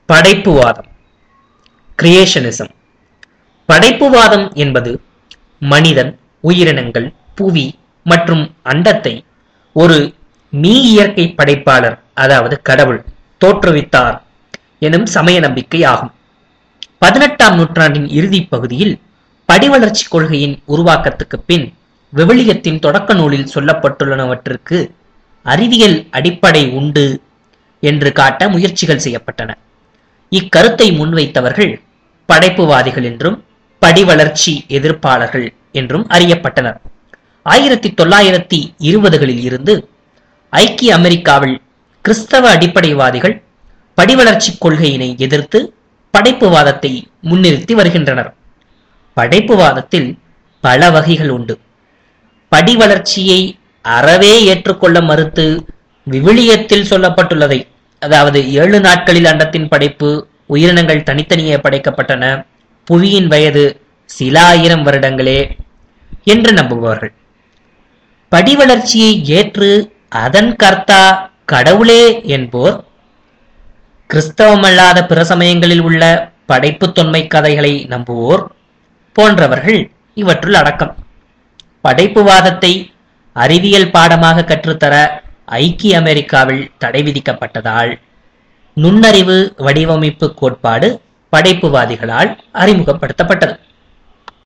படைப்புவாதம் கிரியேஷனிசம் படைப்புவாதம் என்பது மனிதன் உயிரினங்கள் புவி மற்றும் அண்டத்தை ஒரு மீ இயற்கை படைப்பாளர் அதாவது கடவுள் தோற்றுவித்தார் எனும் சமய நம்பிக்கை ஆகும் பதினெட்டாம் நூற்றாண்டின் இறுதிப் பகுதியில் படிவளர்ச்சி கொள்கையின் உருவாக்கத்துக்கு பின் விவிலியத்தின் தொடக்க நூலில் சொல்லப்பட்டுள்ளனவற்றிற்கு அறிவியல் அடிப்படை உண்டு என்று காட்ட முயற்சிகள் செய்யப்பட்டன இக்கருத்தை முன்வைத்தவர்கள் படைப்புவாதிகள் என்றும் படிவளர்ச்சி எதிர்ப்பாளர்கள் என்றும் அறியப்பட்டனர் ஆயிரத்தி தொள்ளாயிரத்தி இருபதுகளில் இருந்து ஐக்கிய அமெரிக்காவில் கிறிஸ்தவ அடிப்படைவாதிகள் படிவளர்ச்சி கொள்கையினை எதிர்த்து படைப்புவாதத்தை முன்னிறுத்தி வருகின்றனர் படைப்புவாதத்தில் பல வகைகள் உண்டு படிவளர்ச்சியை அறவே ஏற்றுக்கொள்ள மறுத்து விவிலியத்தில் சொல்லப்பட்டுள்ளதை அதாவது ஏழு நாட்களில் அண்டத்தின் படைப்பு உயிரினங்கள் தனித்தனியே படைக்கப்பட்டன புவியின் வயது சில ஆயிரம் வருடங்களே என்று நம்புபவர்கள் படிவளர்ச்சியை ஏற்று அதன் கர்த்தா கடவுளே என்போர் கிறிஸ்தவமல்லாத பிற சமயங்களில் உள்ள படைப்புத் தொன்மை கதைகளை நம்புவோர் போன்றவர்கள் இவற்றுள் அடக்கம் படைப்புவாதத்தை அறிவியல் பாடமாக கற்றுத்தர ஐக்கிய அமெரிக்காவில் தடை விதிக்கப்பட்டதால் நுண்ணறிவு வடிவமைப்பு கோட்பாடு படைப்புவாதிகளால் அறிமுகப்படுத்தப்பட்டது